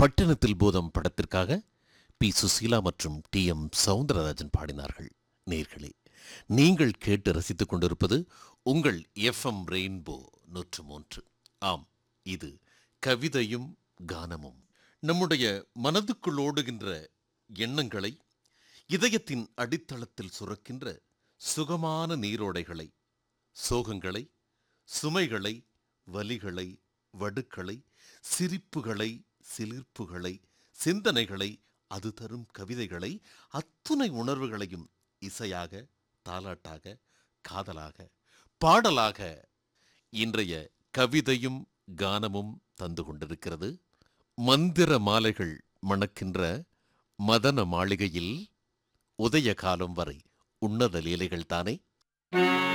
பட்டணத்தில் பூதம் படத்திற்காக பி சுசீலா மற்றும் டி எம் சவுந்தரராஜன் பாடினார்கள் நேர்களே நீங்கள் கேட்டு ரசித்துக் கொண்டிருப்பது உங்கள் எஃப்எம் ரெயின்போ நூற்று மூன்று ஆம் இது கவிதையும் கானமும் நம்முடைய மனதுக்குள் ஓடுகின்ற எண்ணங்களை இதயத்தின் அடித்தளத்தில் சுரக்கின்ற சுகமான நீரோடைகளை சோகங்களை சுமைகளை வலிகளை வடுக்களை சிரிப்புகளை சிலிர்ப்புகளை சிந்தனைகளை அது தரும் கவிதைகளை அத்துணை உணர்வுகளையும் இசையாக தாலாட்டாக காதலாக பாடலாக இன்றைய கவிதையும் கானமும் தந்து கொண்டிருக்கிறது மந்திர மாலைகள் மணக்கின்ற மதன மாளிகையில் உதய காலம் வரை உன்னத லீலைகள் தானே